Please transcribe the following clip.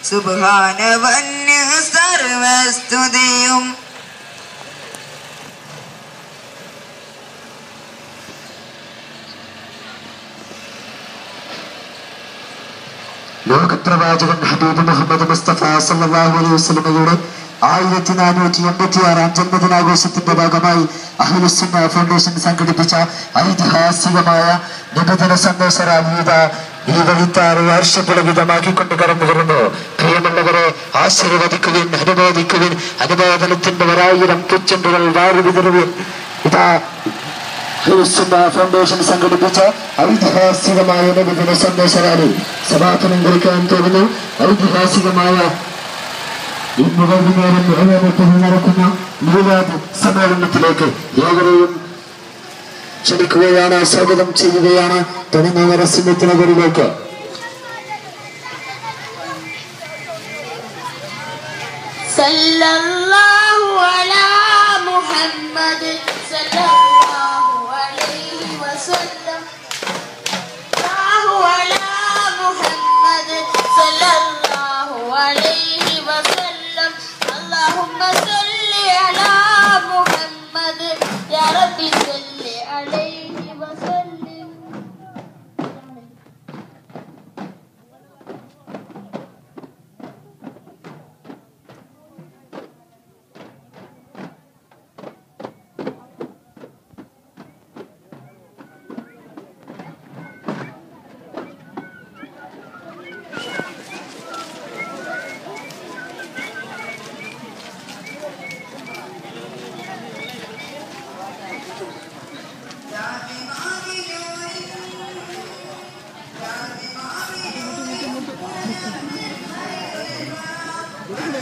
സുബാനവന് സർവസ്തുതിയും ലോകപ്രവാചകൻ ഹബീബ് മുഹമ്മദ് മുസ്തഫ സല്ലല്ലാഹു അലൈഹി വസല്ലമയുടെ ആയിരത്തി നാനൂറ്റി എൺപത്തി ആറാം ജന്മദിനാഘോഷത്തിന്റെ ഭാഗമായി അഹ്ലുസുന്ന ഫൗണ്ടേഷൻ സംഘടിപ്പിച്ച ഐതിഹാസികമായ നിബന്ധന സന്ദേശ റാലിത ഈ വഴിത്താറ് വർഷപുളവിതമാക്കിക്കൊണ്ട് കടന്നു വരുന്നു പ്രിയമുള്ളവരെ ആശീർവദിക്കുവിൻ അനുമോദിക്കുവിൻ അനുമോദനത്തിന്റെ ഒരായിരം പുച്ചണ്ടുകൾ വാരി വിതറുവിൻ ഇതാ ഹിൽസുന്ന ഫൗണ്ടേഷൻ സംഘടിപ്പിച്ച ഐതിഹാസികമായ നബിദിന സന്ദേശ റാലി സമാപനം കുറിക്കാൻ തോന്നുന്നു ഐതിഹാസികമായ ഇന്ന് വൈകുന്നേരം ഏഴരത്തിന് നടക്കുന്ന മീലാദ് സമ്മേളനത്തിലേക്ക് ഏവരെയും ക്ഷണിക്കുകയാണ് സ്വാഗതം ചെയ്യുകയാണ് തനിമ സിംഹത്തിനകരിലേക്ക് صلى الله